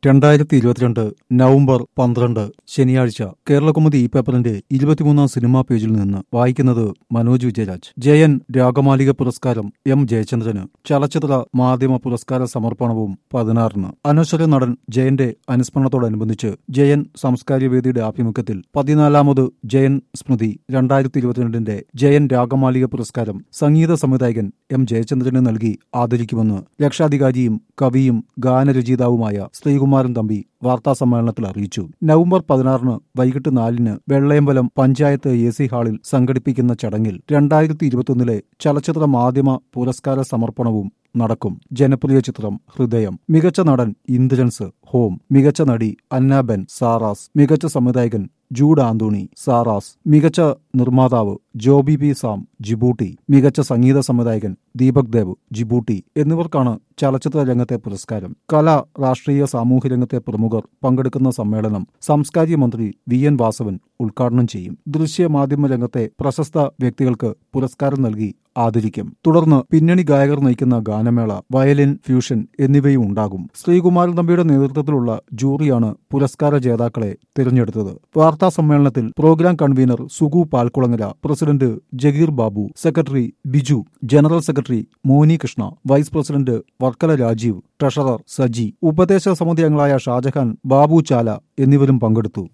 രണ്ടായിരത്തി ഇരുപത്തിരണ്ട് നവംബർ പന്ത്രണ്ട് ശനിയാഴ്ച കേരളകുമുദി ഈ പേപ്പറിന്റെ ഇരുപത്തിമൂന്നാം സിനിമാ പേജിൽ നിന്ന് വായിക്കുന്നത് മനോജ് വിജയരാജ് ജയൻ രാഗമാലിക പുരസ്കാരം എം ജയചന്ദ്രന് ചലച്ചിത്ര മാധ്യമ പുരസ്കാര സമർപ്പണവും പതിനാറിന് അനശ്വര നടൻ ജയന്റെ അനുസ്മരണത്തോടനുബന്ധിച്ച് ജയൻ സാംസ്കാരിക വേദിയുടെ ആഭിമുഖ്യത്തിൽ പതിനാലാമത് ജയൻ സ്മൃതി രണ്ടായിരത്തി ഇരുപത്തിരണ്ടിന്റെ ജയൻ രാഗമാലിക പുരസ്കാരം സംഗീത സംവിധായകൻ എം ജയചന്ദ്രന് നൽകി ആദരിക്കുമെന്ന് രക്ഷാധികാരിയും കവിയും ഗാനരചയിതാവുമായ ശ്രീകുമാരൻ തമ്പി വാർത്താസമ്മേളനത്തിൽ അറിയിച്ചു നവംബർ പതിനാറിന് വൈകിട്ട് നാലിന് വെള്ളയമ്പലം പഞ്ചായത്ത് എ സി ഹാളിൽ സംഘടിപ്പിക്കുന്ന ചടങ്ങിൽ രണ്ടായിരത്തി ഇരുപത്തിയൊന്നിലെ ചലച്ചിത്ര മാധ്യമ പുരസ്കാര സമർപ്പണവും നടക്കും ജനപ്രിയ ചിത്രം ഹൃദയം മികച്ച നടൻ ഇന്ദ്രൻസ് ഹോം മികച്ച നടി അന്നാബെൻ സാറാസ് മികച്ച സംവിധായകൻ ജൂഡ് ആന്തോണി സാറാസ് മികച്ച നിർമ്മാതാവ് ജോബി പി സാം ജിബൂട്ടി മികച്ച സംഗീത സംവിധായകൻ ദീപക് ദേവ് ജിബൂട്ടി എന്നിവർക്കാണ് ചലച്ചിത്ര രംഗത്തെ പുരസ്കാരം കല രാഷ്ട്രീയ സാമൂഹ്യ രംഗത്തെ പ്രമുഖർ പങ്കെടുക്കുന്ന സമ്മേളനം സാംസ്കാരിക മന്ത്രി വി എൻ വാസവൻ ഉദ്ഘാടനം ചെയ്യും ദൃശ്യ മാധ്യമ രംഗത്തെ പ്രശസ്ത വ്യക്തികൾക്ക് പുരസ്കാരം നൽകി ആദരിക്കും തുടർന്ന് പിന്നണി ഗായകർ നയിക്കുന്ന ഗാനമേള വയലിൻ ഫ്യൂഷൻ എന്നിവയും ഉണ്ടാകും ശ്രീകുമാരൻ തമ്പിയുടെ നേതൃത്വത്തിലുള്ള ജൂറിയാണ് പുരസ്കാര ജേതാക്കളെ തിരഞ്ഞെടുത്തത് വാർത്താ സമ്മേളനത്തിൽ programme convener Sugu Palkulangara president Jagir Babu secretary Biju general secretary Moni Krishna vice president Varkala Rajeev treasurer Saji ഉപദേശക സമിതി അംഗങ്ങളായ ഷാജഹാൻ ബാബു ചാല എന്നിവരും പങ്കെടുത്തു